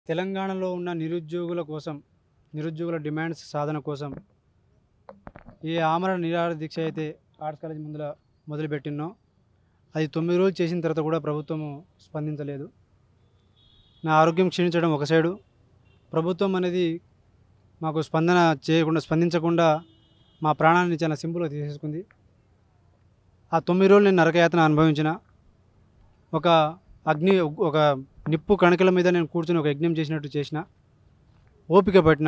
తెలంగాణలో ఉన్న నిరుద్యోగుల కోసం నిరుద్యోగుల డిమాండ్స్ సాధన కోసం ఏ ఆమరణ నిరాహార దీక్ష అయితే ఆర్ట్స్ కాలేజ్ ముందర మొదలుపెట్టినో అది తొమ్మిది రోజులు చేసిన తర్వాత కూడా ప్రభుత్వము స్పందించలేదు నా ఆరోగ్యం క్షీణించడం ఒక సైడు ప్రభుత్వం అనేది మాకు స్పందన చేయకుండా స్పందించకుండా మా ప్రాణాన్ని చాలా సింపుల్గా తీసేసుకుంది ఆ తొమ్మిది రోజులు నేను నరకయాతన అనుభవించిన ఒక అగ్ని ఒక నిప్పు కణికల మీద నేను కూర్చొని ఒక యజ్ఞం చేసినట్టు చేసిన ఓపిక పట్టిన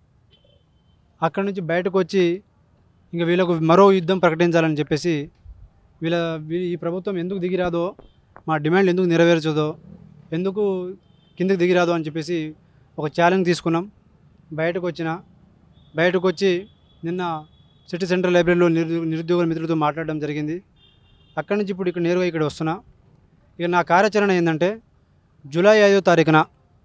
అక్కడి నుంచి బయటకు వచ్చి ఇంకా వీళ్ళకు మరో యుద్ధం ప్రకటించాలని చెప్పేసి వీళ్ళ వీ- ఈ ప్రభుత్వం ఎందుకు దిగిరాదో మా డిమాండ్ ఎందుకు నెరవేర్చదో ఎందుకు కిందకి దిగిరాదో అని చెప్పేసి ఒక ఛాలెంజ్ తీసుకున్నాం బయటకు వచ్చిన బయటకు వచ్చి నిన్న సిటీ సెంట్రల్ లైబ్రరీలో నిరు నిరుద్యోగుల మిత్రులతో మాట్లాడడం జరిగింది అక్కడి నుంచి ఇప్పుడు ఇక్కడ నేరుగా ఇక్కడ వస్తున్నా ఇక నా కార్యాచరణ ఏంటంటే జూలై ఐదో తారీఖున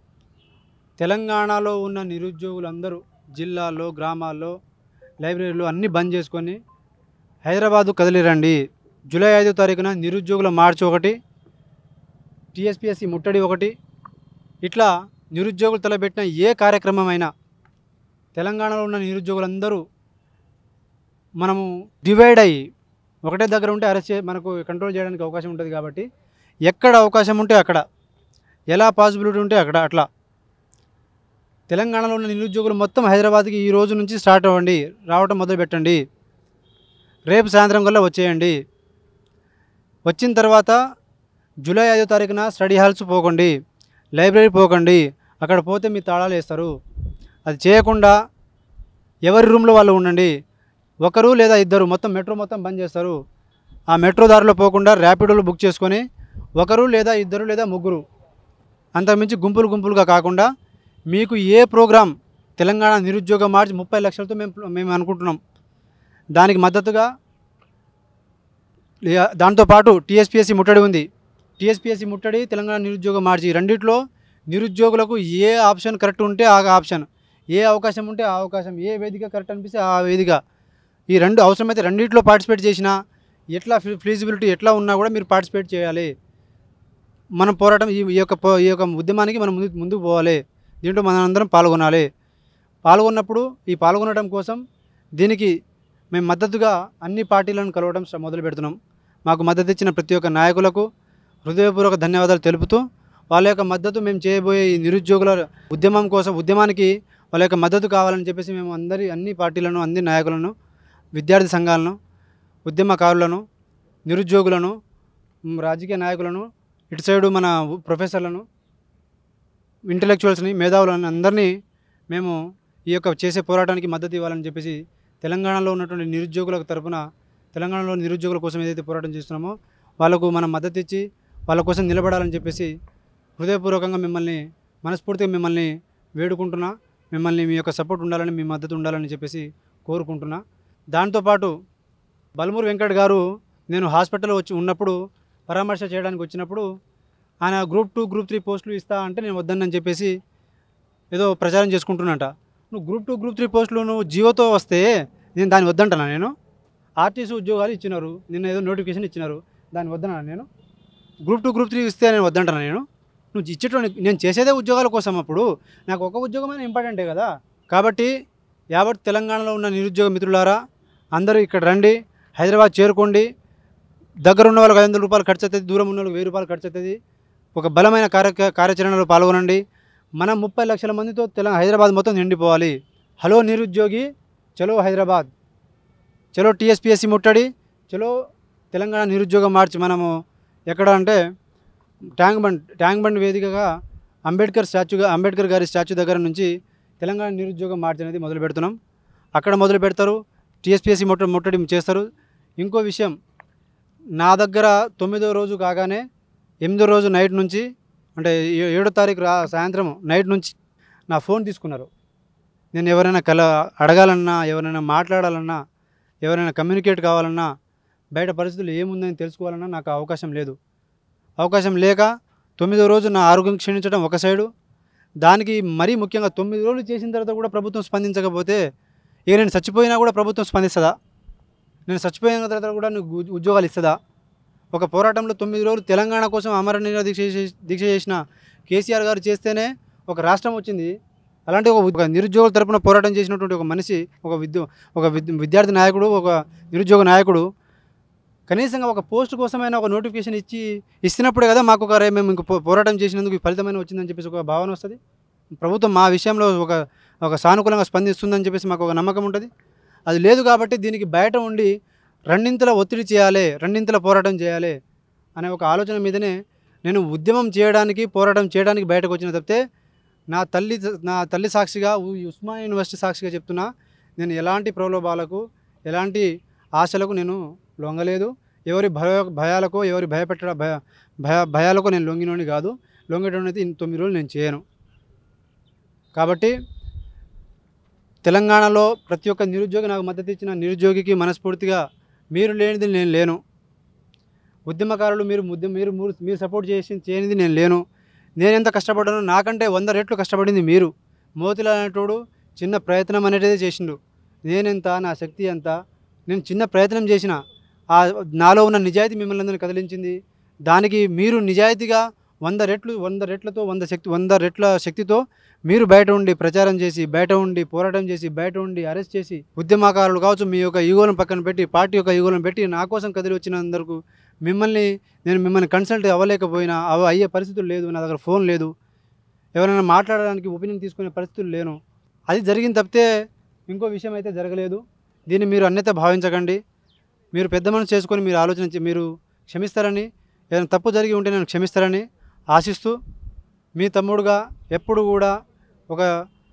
తెలంగాణలో ఉన్న నిరుద్యోగులందరూ జిల్లాల్లో గ్రామాల్లో లైబ్రరీలు అన్నీ బంద్ చేసుకొని హైదరాబాదు కదిలిరండి జూలై ఐదో తారీఖున నిరుద్యోగుల మార్చి ఒకటి టీఎస్పిఎస్సి ముట్టడి ఒకటి ఇట్లా నిరుద్యోగులు తలపెట్టిన ఏ కార్యక్రమం అయినా తెలంగాణలో ఉన్న నిరుద్యోగులందరూ మనము డివైడ్ అయ్యి ఒకటే దగ్గర ఉంటే అరెస్ట్ చే మనకు కంట్రోల్ చేయడానికి అవకాశం ఉంటుంది కాబట్టి ఎక్కడ అవకాశం ఉంటే అక్కడ ఎలా పాసిబిలిటీ ఉంటే అక్కడ అట్లా తెలంగాణలో ఉన్న నిరుద్యోగులు మొత్తం హైదరాబాద్కి ఈ రోజు నుంచి స్టార్ట్ అవ్వండి రావటం మొదలు పెట్టండి రేపు సాయంత్రం కల్లా వచ్చేయండి వచ్చిన తర్వాత జూలై ఐదో తారీఖున స్టడీ హాల్స్ పోకండి లైబ్రరీ పోకండి అక్కడ పోతే మీ తాళాలు వేస్తారు అది చేయకుండా ఎవరి రూమ్లో వాళ్ళు ఉండండి ఒకరు లేదా ఇద్దరు మొత్తం మెట్రో మొత్తం బంద్ చేస్తారు ఆ మెట్రో దారిలో పోకుండా ర్యాపిడోలు బుక్ చేసుకొని ఒకరు లేదా ఇద్దరు లేదా ముగ్గురు అంతకుమించి గుంపులు గుంపులుగా కాకుండా మీకు ఏ ప్రోగ్రాం తెలంగాణ నిరుద్యోగ మార్చి ముప్పై లక్షలతో మేము మేము అనుకుంటున్నాం దానికి మద్దతుగా లే- దాంతోపాటు టీఎస్పీఎస్సీ ముట్టడి ఉంది టీఎస్పీఎస్సీ ముట్టడి తెలంగాణ నిరుద్యోగ మార్చి ఈ రెండిట్లో నిరుద్యోగులకు ఏ ఆప్షన్ కరెక్ట్ ఉంటే ఆ ఆప్షన్ ఏ అవకాశం ఉంటే ఆ అవకాశం ఏ వేదిక కరెక్ట్ అనిపిస్తే ఆ వేదిక ఈ రెండు అవసరమైతే రెండిట్లో పార్టిసిపేట్ చేసినా ఎట్లా ఫ్లీజిబిలిటీ ఎట్లా ఉన్నా కూడా మీరు పార్టిసిపేట్ చేయాలి మనం పోరాటం ఈ ఈ యొక్క పో- ఈ యొక్క ఉద్యమానికి మనం ముందు ముందుకు పోవాలి దీంట్లో మనం అందరం పాల్గొనాలి పాల్గొన్నప్పుడు ఈ పాల్గొనడం కోసం దీనికి మేము మద్దతుగా అన్ని పార్టీలను కలవడం స్ట- మొదలు పెడుతున్నాం మాకు మద్దతు ఇచ్చిన ప్రతి ఒక్క నాయకులకు హృదయపూర్వక ధన్యవాదాలు తెలుపుతూ వాళ్ళ యొక్క మద్దతు మేము చేయబోయే ఈ నిరుద్యోగుల ఉద్యమం కోసం ఉద్యమానికి వాళ్ళ యొక్క మద్దతు కావాలని చెప్పేసి మేము అందరి అన్ని పార్టీలను అన్ని నాయకులను విద్యార్థి సంఘాలను ఉద్యమకారులను నిరుద్యోగులను మ్, రాజకీయ నాయకులను ఇటు సైడు మన ప్రొఫెసర్లను ఇంటలెక్చువల్స్ని మేధావులను అందరినీ మేము ఈ యొక్క చేసే పోరాటానికి మద్దతు ఇవ్వాలని చెప్పేసి తెలంగాణలో ఉన్నటువంటి నిరుద్యోగులకు తరపున తెలంగాణలో నిరుద్యోగుల కోసం ఏదైతే పోరాటం చేస్తున్నామో వాళ్ళకు మనం మద్దతు ఇచ్చి వాళ్ళ కోసం నిలబడాలని చెప్పేసి హృదయపూర్వకంగా మిమ్మల్ని మనస్ఫూర్తిగా మిమ్మల్ని వేడుకుంటున్నా మిమ్మల్ని మీ యొక్క సపోర్ట్ ఉండాలని మీ మద్దతు ఉండాలని చెప్పేసి కోరుకుంటున్నా దాంతోపాటు బలమూరు వెంకట్ గారు నేను హాస్పిటల్లో వచ్చి ఉన్నప్పుడు పరామర్శ చేయడానికి వచ్చినప్పుడు ఆయన గ్రూప్ టూ గ్రూప్ త్రీ పోస్టులు ఇస్తా అంటే నేను వద్దనని చెప్పేసి ఏదో ప్రచారం చేసుకుంటున్నట నువ్వు గ్రూప్ టూ గ్రూప్ త్రీ పోస్టులు నువ్వు జియోతో వస్తే నేను దాన్ని వద్దంటానా నేను ఆర్టీసీ ఉద్యోగాలు ఇచ్చినారు నిన్న ఏదో నోటిఫికేషన్ ఇచ్చినారు దాన్ని వద్దనా నేను గ్రూప్ టూ గ్రూప్ త్రీ ఇస్తే నేను వద్దంటానా నేను నువ్వు ఇచ్చేటువంటి నేను చేసేదే ఉద్యోగాల కోసం అప్పుడు నాకు ఒక ఉద్యోగమైన ఇంపార్టెంటే కదా కాబట్టి యావత్ తెలంగాణలో ఉన్న నిరుద్యోగ మిత్రులారా అందరూ ఇక్కడ రండి హైదరాబాద్ చేరుకోండి దగ్గర ఉన్న వాళ్ళకి ఐదు వందల రూపాయలు ఖర్చు అవుతుంది దూరం ఉన్న వాళ్ళకి వెయ్యి రూపాయలు ఖర్చు అవుతుంది ఒక బలమైన కార్య కార్యాచరణలో పాల్గొనండి మనం ముప్పై లక్షల మందితో తెలంగాణ హైదరాబాద్ మొత్తం నిండిపోవాలి హలో నిరుద్యోగి చలో హైదరాబాద్ చలో టీఎస్పీఎస్సీ ముట్టడి చలో తెలంగాణ నిరుద్యోగ మార్చి మనము ఎక్కడ అంటే ట్యాంక్ బండ్ ట్యాంక్ బండ్ వేదికగా అంబేద్కర్ స్టాచ్యూగా అంబేద్కర్ గారి స్టాచ్యూ దగ్గర నుంచి తెలంగాణ నిరుద్యోగ మార్చ్ అనేది మొదలు పెడుతున్నాం అక్కడ మొదలు పెడతారు టీఎస్పీఎస్సీ ముట్ట ముట్టడి చేస్తారు ఇంకో విషయం నా దగ్గర తొమ్మిదో రోజు కాగానే ఎనిమిదో రోజు నైట్ నుంచి అంటే ఏ- ఏడో తారీఖు రా సాయంత్రం నైట్ నుంచి నా ఫోన్ తీసుకున్నారు నేను ఎవరైనా కల అడగాలన్నా ఎవరైనా మాట్లాడాలన్నా ఎవరైనా కమ్యూనికేట్ కావాలన్నా బయట పరిస్థితులు ఏముందని తెలుసుకోవాలన్నా నాకు అవకాశం లేదు అవకాశం లేక తొమ్మిదో రోజు నా ఆరోగ్యం క్షీణించడం ఒక సైడు దానికి మరీ ముఖ్యంగా తొమ్మిది రోజులు చేసిన తర్వాత కూడా ప్రభుత్వం స్పందించకపోతే ఇక నేను చచ్చిపోయినా కూడా ప్రభుత్వం స్పందిస్తుందా నేను చచ్చిపోయిన తర్వాత కూడా నువ్వు ఉ- ఉద్యోగాలు ఇస్తుందా ఒక పోరాటంలో తొమ్మిది రోజులు తెలంగాణ కోసం అమర నిరాహార దీక్ష చేసి- దీక్ష చేసిన కేసీఆర్ గారు చేస్తేనే ఒక రాష్ట్రం వచ్చింది అలాంటి ఒక ఒక నిరుద్యోగుల తరపున పోరాటం చేసినటువంటి ఒక మనిషి ఒక విద్య ఒక విద్య విద్యార్థి నాయకుడు ఒక నిరుద్యోగ నాయకుడు కనీసంగా ఒక పోస్ట్ కోసమైనా ఒక నోటిఫికేషన్ ఇచ్చి ఇస్తున్నప్పుడే కదా మాకు ఒక రే మేము ఇంక పో- పోరాటం చేసినందుకు ఈ ఫలితమైన వచ్చిందని చెప్పేసి ఒక భావన వస్తుంది ప్రభుత్వం మా విషయంలో ఒక ఒక సానుకూలంగా స్పందిస్తుందని చెప్పేసి మాకు ఒక నమ్మకం ఉంటుంది అది లేదు కాబట్టి దీనికి బయట ఉండి రెండింతల ఒత్తిడి చేయాలి రెండింతల పోరాటం చేయాలి అనే ఒక ఆలోచన మీదనే నేను ఉద్యమం చేయడానికి పోరాటం చేయడానికి బయటకు వచ్చిన తప్పితే నా తల్లి నా తల్లి సాక్షిగా ఉ- ఉస్మానియా యూనివర్సిటీ సాక్షిగా చెప్తున్నా నేను ఎలాంటి ప్రలోభాలకు ఎలాంటి ఆశలకు నేను లొంగలేదు ఎవరి భయ భయాలకు ఎవరి భయపెట్టడ భయ భయ భయాలకు నేను లొంగినోని కాదు లొంగడం అయితే ఇన్ని తొమ్మిది రోజులు నేను చేయను కాబట్టి తెలంగాణలో ప్రతి ఒక్క నిరుద్యోగి నాకు మద్దతు ఇచ్చిన నిరుద్యోగికి మనస్ఫూర్తిగా మీరు లేనిది నేను లేను ఉద్యమకారులు మీరు ముద్ద మీరు మీరు మీరు సపోర్ట్ చేసి చేయనిది నేను లేను నేను ఎంత కష్టపడ్డానో నాకంటే వంద రెట్లు కష్టపడింది మీరు మోతిలా అనేటోడు చిన్న ప్రయత్నం అనేది చేసిండు నేనెంత నా శక్తి ఎంత నేను చిన్న ప్రయత్నం చేసిన ఆ నాలో ఉన్న నిజాయితీ మిమ్మల్ని అందరినీ కదిలించింది దానికి మీరు నిజాయితీగా వంద రెట్లు వంద రెట్లతో వంద శక్తి వంద రెట్ల శక్తితో మీరు బయట ఉండి ప్రచారం చేసి బయట ఉండి పోరాటం చేసి బయట ఉండి అరెస్ట్ చేసి ఉద్యమకారులు కావచ్చు మీ యొక్క ఈగోలను పక్కన పెట్టి పార్టీ యొక్క ఈగోలను పెట్టి నా కోసం కదిలి వచ్చినందుకు మిమ్మల్ని నేను మిమ్మల్ని కన్సల్ట్ అవ్వలేకపోయినా అవ అయ్యే పరిస్థితులు లేదు నా దగ్గర ఫోన్ లేదు ఎవరైనా మాట్లాడడానికి ఒపీనియన్ తీసుకునే పరిస్థితులు లేను అది జరిగింది తప్పితే ఇంకో విషయం అయితే జరగలేదు దీన్ని మీరు అన్యత భావించకండి మీరు పెద్ద మనసు చేసుకొని మీరు ఆలోచన చే- మీరు క్షమిస్తారని ఏదైనా తప్పు జరిగి ఉంటే నేను క్షమిస్తారని ఆశిస్తూ మీ తమ్ముడుగా ఎప్పుడు కూడా ఒక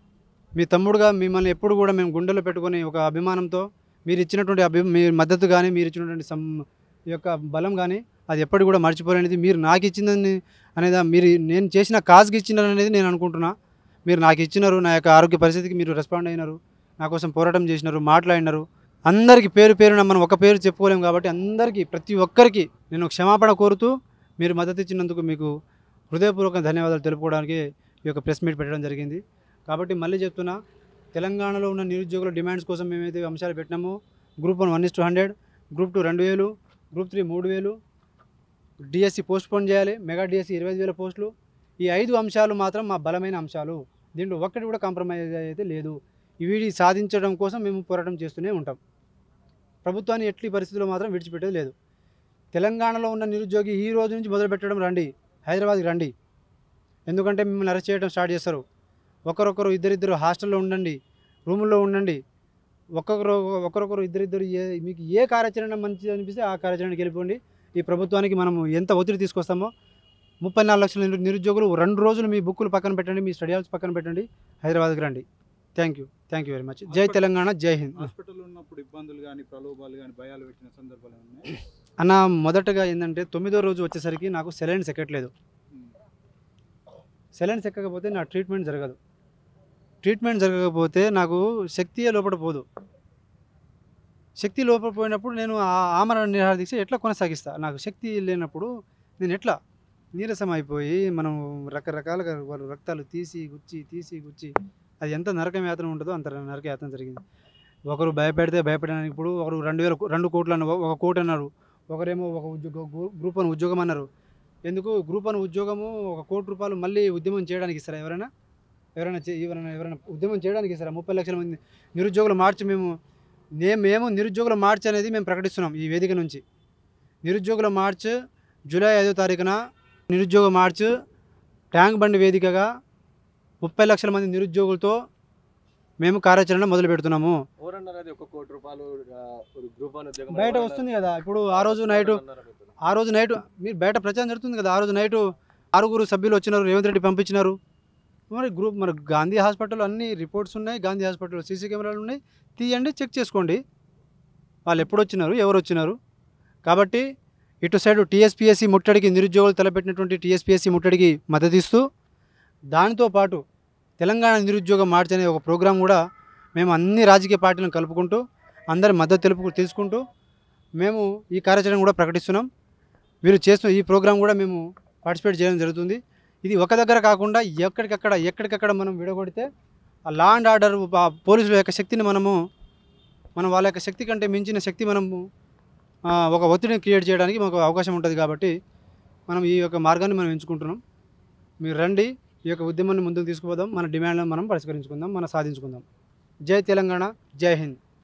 మీ తమ్ముడుగా మిమ్మల్ని ఎప్పుడు కూడా మేము గుండెలో పెట్టుకొని ఒక అభిమానంతో మీరు ఇచ్చినటువంటి అభి మీ మద్దతు కానీ మీరు ఇచ్చినటువంటి సం ఈ యొక్క బలం కానీ అది ఎప్పటికి కూడా మర్చిపోలేనిది మీరు నాకు ఇచ్చిందని అనేది మీరు నేను చేసిన కాజ్కి ఇచ్చినారు అనేది నేను అనుకుంటున్నా మీరు నాకు ఇచ్చినారు నా యొక్క ఆరోగ్య పరిస్థితికి మీరు రెస్పాండ్ అయినారు నా కోసం పోరాటం చేసినారు మాట్లాడినారు అందరికీ పేరు పేరున మనం ఒక పేరు చెప్పుకోలేము కాబట్టి అందరికీ ప్రతి ఒక్కరికి నేను క్షమాపణ కోరుతూ మీరు మద్దతు ఇచ్చినందుకు మీకు హృదయపూర్వక ధన్యవాదాలు తెలుపుకోవడానికి ఈ యొక్క ప్రెస్ మీట్ పెట్టడం జరిగింది కాబట్టి మళ్ళీ చెప్తున్నా తెలంగాణలో ఉన్న నిరుద్యోగుల డిమాండ్స్ కోసం మేమైతే అంశాలు పెట్టినామో group one one is two hundred group two రెండు వేలు గ్రూప్ త్రీ మూడు వేలు డిఎస్సి పోస్ట్ పోన్ చేయాలి మెగా డిఎస్సి ఇరవై ఐదు వేల పోస్టులు ఈ ఐదు అంశాలు మాత్రం మా బలమైన అంశాలు దీంట్లో ఒక్కటి కూడా కాంప్రమైజ్ అయితే లేదు ఇవి సాధించడం కోసం మేము పోరాటం చేస్తూనే ఉంటాం ప్రభుత్వాన్ని ఎట్టి పరిస్థితుల్లో మాత్రం విడిచిపెట్టేది లేదు తెలంగాణలో ఉన్న నిరుద్యోగి ఈ రోజు నుంచి మొదలు పెట్టడం రండి హైదరాబాద్కి రండి ఎందుకంటే మిమ్మల్ని అరెస్ట్ చేయడం స్టార్ట్ చేస్తారు ఒకరొకరు ఇద్దరిద్దరు హాస్టల్లో ఉండండి రూముల్లో ఉండండి ఒక్కొక్కరు ఒకరొకరు ఇద్దరిద్దరు ఏ మీకు ఏ కార్యాచరణ మంచిది అనిపిస్తే ఆ కార్యాచరణకి వెళ్ళిపోండి ఈ ప్రభుత్వానికి మనము ఎంత ఒత్తిడి తీసుకొస్తామో ముప్పై నాలుగు లక్షల నిరు- నిరుద్యోగులు రెండు రోజులు మీ బుక్కులు పక్కన పెట్టండి మీ స్టడీ హాల్స్ పక్కన పెట్టండి హైదరాబాద్కి రండి thank you thank you very much జై తెలంగాణ జై హింద్ హాస్పిటల్లో ఉన్నప్పుడు ఇబ్బందులు కానీ ప్రలోభాలు కానీ భయాలు పెట్టిన సందర్భాలు ఉన్నాయి అన్న మొదటగా ఏంటంటే తొమ్మిదో రోజు వచ్చేసరికి నాకు సెలైన్స్ ఎక్కట్లేదు సెలైన్స్ ఎక్కకపోతే నా ట్రీట్మెంట్ జరగదు ట్రీట్మెంట్ జరగకపోతే నాకు శక్తియే లోపల పోదు శక్తి లోపల పోయినప్పుడు నేను ఆ ఆమరణ నిరాహార దీక్ష ఎట్లా కొనసాగిస్తా నాకు శక్తి లేనప్పుడు నేను ఎట్లా నీరసం అయిపోయి మనం రకరకాలుగా వాళ్ళు రక్తాలు తీసి గుచ్చి తీసి గుచ్చి అది ఎంత నరకం యాతన ఉంటుందో అంత నరక యాతన జరిగింది ఒకరు భయపెడితే భయపడడానికి ఇప్పుడు ఒకరు రెండు వేల రెండు కోట్లు అన్నారు ఒక కోటి అన్నారు ఒకరేమో ఒక ఉద్యోగ గ్రూ- గ్రూప్ అని ఉద్యోగం అన్నారు ఎందుకు గ్రూప్ అని ఉద్యోగము ఒక కోటి రూపాయలు మళ్ళీ ఉద్యమం చేయడానికి ఇస్తారా ఎవరైనా ఎవరైనా చే- ఎవరైనా ఎవరైనా ఉద్యమం చేయడానికి ఇస్తారా ముప్పై లక్షల మంది నిరుద్యోగుల మార్చి మేము నే మేము నిరుద్యోగుల మార్చ్ అనేది మేము ప్రకటిస్తున్నాం ఈ వేదిక నుంచి నిరుద్యోగుల మార్చ్ జూలై ఐదో తారీఖున నిరుద్యోగ మార్చ్ ట్యాంక్ బండి వేదికగా ముప్పై లక్షల మంది నిరుద్యోగులతో మేము కార్యాచరణ మొదలు పెడుతున్నాము ఎవరన్నారు అది ఒక కోటి రూపాయలు ఆ, ఒక గ్రూప్ అని ఉద్యోగం బయట ఎవరన్నారు? వస్తుంది కదా ఇప్పుడు ఆ రోజు నైట్ అన్నారు మీరు. ఆ రోజు నైట్ మీరు బయట ప్రచారం జరుగుతుంది కదా ఆ రోజు నైట్ ఆరుగురు సభ్యులు వచ్చినారు రేవంత్ రెడ్డి పంపించినారు మరి గ్రూప్ మరి గాంధీ హాస్పిటల్ అన్ని రిపోర్ట్స్ ఉన్నాయి గాంధీ హాస్పిటల్ సీసీ కెమెరాలు ఉన్నాయి తీయండి చెక్ చేసుకోండి వాళ్ళు ఎప్పుడు వచ్చినారు ఎవరు వచ్చినారు కాబట్టి ఇటు సైడ్ టీఎస్పీఎస్సీ ముట్టడికి నిరుద్యోగులు తలపెట్టినటువంటి టీఎస్పీఎస్సీ ముట్టడికి మద్దతు ఇస్తూ దానితో పాటు తెలంగాణ నిరుద్యోగ మార్చ్ అనే ఒక ప్రోగ్రాం కూడా మేము అన్ని రాజకీయ పార్టీలను కలుపుకుంటూ అందరి మద్దతు తెలుపు తెలుసుకుంటూ మేము ఈ కార్యాచరణ కూడా ప్రకటిస్తున్నాం మీరు చేస్తున్న ఈ ప్రోగ్రాం కూడా మేము పార్టిసిపేట్ చేయడం జరుగుతుంది ఇది ఒక దగ్గర కాకుండా ఎక్కడికక్కడ ఎక్కడికక్కడ మనం విడగొడితే ఆ లా అండ్ ఆర్డర్ పోలీసుల యొక్క శక్తిని మనము మనం వాళ్ళ యొక్క శక్తి కంటే మించిన శక్తి మనము ఆ, ఒక ఒత్తిడిని క్రియేట్ చేయడానికి మాకు అవకాశం ఉంటుంది కాబట్టి మనం ఈ యొక్క మార్గాన్ని మనం ఎంచుకుంటున్నాం మీరు రండి ఈ యొక్క ఉద్యమాన్ని ముందుకు తీసుకుపోదాం మన డిమాండ్లను మనం పరిష్కరించుకుందాం మనం సాధించుకుందాం జై తెలంగాణ జై హింద్